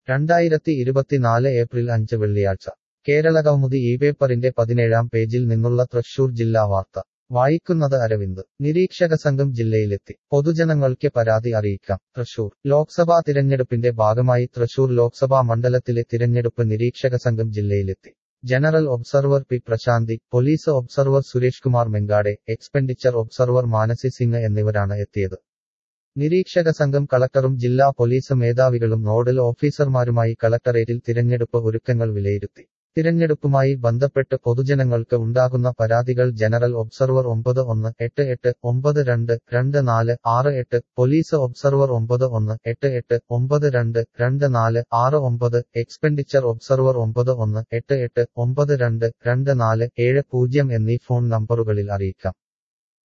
രണ്ടായിരത്തി ഇരുപത്തിനാല് ഏപ്രിൽ അഞ്ച് വെള്ളിയാഴ്ച കേരളകൗമുദി ഈ പേപ്പറിന്റെ പതിനേഴാം പേജിൽ നിന്നുള്ള തൃശൂർ ജില്ലാ വാർത്ത വായിക്കുന്നത് അരവിന്ദ് നിരീക്ഷക സംഘം ജില്ലയിലെത്തി പൊതുജനങ്ങൾക്ക് പരാതി അറിയിക്കാം തൃശൂർ ലോക്സഭാ തിരഞ്ഞെടുപ്പിന്റെ ഭാഗമായി തൃശൂർ ലോക്സഭാ മണ്ഡലത്തിലെ തിരഞ്ഞെടുപ്പ് നിരീക്ഷക സംഘം ജില്ലയിലെത്തി general observer P Prashanthi police observer Suresh Kumar Mengade expenditure observer Manasi Singh എന്നിവരാണ് എത്തിയത് നിരീക്ഷക സംഘം കളക്ടറും ജില്ലാ പോലീസ് മേധാവികളും നോഡൽ ഓഫീസർമാരുമായി കളക്ടറേറ്റിൽ തിരഞ്ഞെടുപ്പ് ഒരുക്കങ്ങൾ വിലയിരുത്തി തിരഞ്ഞെടുപ്പുമായി ബന്ധപ്പെട്ട് പൊതുജനങ്ങൾക്ക് ഉണ്ടാകുന്ന പരാതികൾ ജനറൽ ഒബ്സർവർ ഒമ്പത് ഒന്ന് എട്ട് എട്ട് ഒമ്പത് രണ്ട് രണ്ട് നാല് ആറ് എട്ട് പോലീസ് ഒബ്സർവർ ഒമ്പത് ഒന്ന് എട്ട് എട്ട് ഒമ്പത് രണ്ട് രണ്ട് നാല് ആറ് ഒമ്പത് എക്സ്പെൻഡിച്ചർ ഒബ്സർവർ ഒമ്പത് ഒന്ന് എട്ട് എട്ട് ഒമ്പത് രണ്ട് രണ്ട് നാല് ഏഴ് പൂജ്യം എന്നീ ഫോൺ നമ്പറുകളിൽ അറിയിക്കാം